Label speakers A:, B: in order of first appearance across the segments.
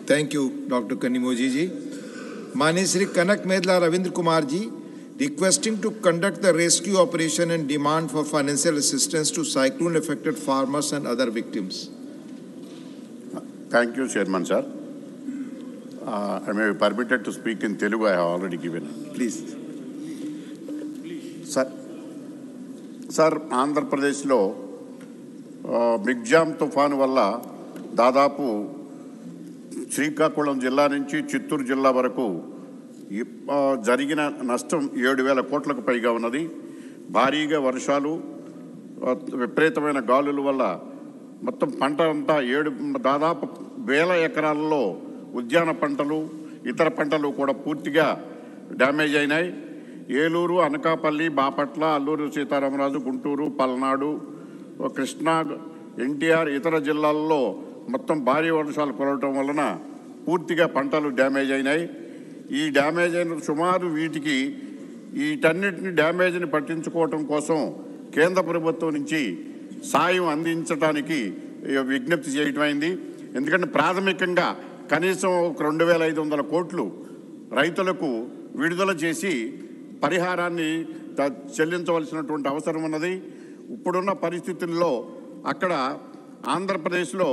A: Thank you, Dr. Kanimoji ji. Mane Sri Kanak Medla Ravindra Kumar ji requesting to conduct the rescue operation and demand for financial assistance to cyclone affected farmers and other victims.
B: Thank you, Chairman, sir. Uh, I may be permitted to speak in Telugu, I have already given.
A: Please.
B: Sir sir ఆంధ్రప్రదేశ్లో ఆ, మిగ్జామ్ తుఫాను వల్ల దాదాపు శ్రీకాకుళం జిల్లా నుంచి చిత్తూరు జిల్లా వరకు ఈ- ఆ, జరిగిన నష్టం ఏడు వేల కోట్లకు పైగా ఉన్నది భారీగా వర్షాలు ఆ, విపరీతమైన గాలుల వల్ల మొత్తం పంట అంతా ఏడు దాదాపు వేల ఎకరాలలో ఉద్యాన పంటలు ఇతర పంటలు కూడా పూర్తిగా డ్యామేజ్ అయినాయి ఏలూరు అనకాపల్లి బాపట్ల అల్లూరు సీతారామరాజు గుంటూరు పల్నాడు కృష్ణా ఎన్టీఆర్ ఇతర జిల్లాల్లో మొత్తం భారీ వర్షాలు కురవటం వలన పూర్తిగా పంటలు డ్యామేజ్ అయినాయి ఈ డ్యామేజ్ అయిన సుమారు వీటికి వీటన్నిటిని డ్యామేజ్ని పట్టించుకోవటం కోసం కేంద్ర ప్రభుత్వం నుంచి సాయం అందించడానికి ఈ విజ్ఞప్తి చేయటమైంది ఎందుకంటే ప్రాథమికంగా కనీసం ఒక రెండు వేల ఐదు వందల కోట్లు రైతులకు విడుదల చేసి పరిహారాన్ని త- చెల్లించవలసినటువంటి అవసరం ఉన్నది ఇప్పుడున్న పరిస్థితుల్లో అక్కడ ఆంధ్రప్రదేశ్లో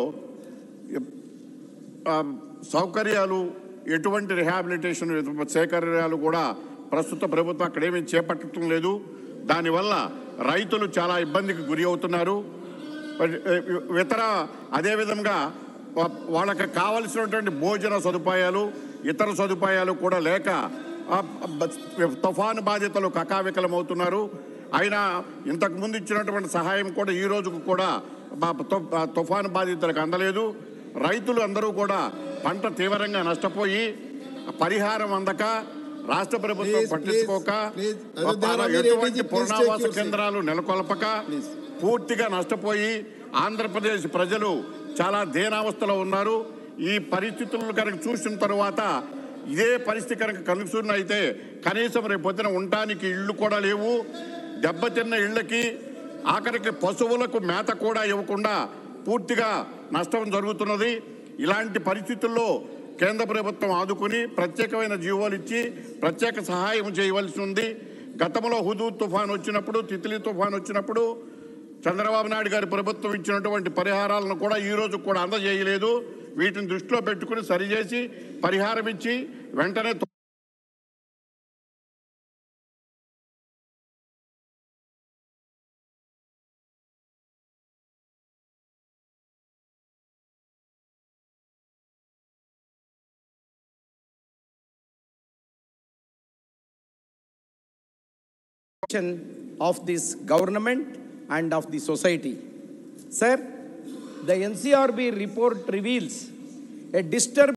B: ఆ, సౌకర్యాలు ఎటువంటి రిహాబిలిటేషన్ సేకర్యాలు కూడా ప్రస్తుత ప్రభుత్వం అక్కడేమీ చేపట్టడం లేదు దానివల్ల రైతులు చాలా ఇబ్బందికి గురి అవుతున్నారు మరి, ఏ, ఇతర అదేవిధంగా వా- వాళ్ళకి కావలసినటువంటి భోజన సదుపాయాలు ఇతర సదుపాయాలు కూడా లేక ఆ, బ- తుఫాను బాధితులు కకావికలమవుతున్నారు అయినా ఇంతకు ముందు ఇచ్చినటువంటి సహాయం కూడా ఈ రోజుకు కూడా మా తు- ఆ తుఫాను బాధితులకు అందలేదు రైతులు అందరూ కూడా పంట తీవ్రంగా నష్టపోయి పరిహారం అందక రాష్ట్ర ప్రభుత్వం
A: Please,
B: పట్టించుకోక
A: please, please.
B: ఆ,
A: Aditya Rami
B: ఎటువంటి
A: Reddy ji, please
B: పునరావాస
A: take your seat.
B: కేంద్రాలు నెలకొల్పక
A: Please.
B: పూర్తిగా నష్టపోయి ఆంధ్రప్రదేశ్ ప్రజలు చాలా దీనావస్థలో ఉన్నారు ఈ పరిస్థితులను కనుక చూసిన తరువాత ఇదే పరిస్థితి కనుక కనుసూరిన అయితే కనీసం రేపు పొద్దున ఉండటానికి ఇళ్ళు కూడా లేవు దెబ్బతిన్న ఇళ్ళకి ఆఖరికి పశువులకు మేత కూడా ఇవ్వకుండా పూర్తిగా నష్టం జరుగుతున్నది ఇలాంటి పరిస్థితుల్లో కేంద్ర ప్రభుత్వం ఆదుకుని ప్రత్యేకమైన జీవోలు ఇచ్చి ప్రత్యేక సహాయం చేయవలసి ఉంది గతంలో హుదూ తుఫాన్ వచ్చినప్పుడు తిత్లీ తుఫాన్ వచ్చినప్పుడు చంద్రబాబు నాయుడు గారి ప్రభుత్వం ఇచ్చినటువంటి పరిహారాలను కూడా ఈ రోజు కూడా అందజేయలేదు వీటిని దృష్టిలో పెట్టుకుని సరిచేసి పరిహారం ఇచ్చి వెంటనే తు-
C: of this government and of the society. Sir, the NCRB report reveals a disturbing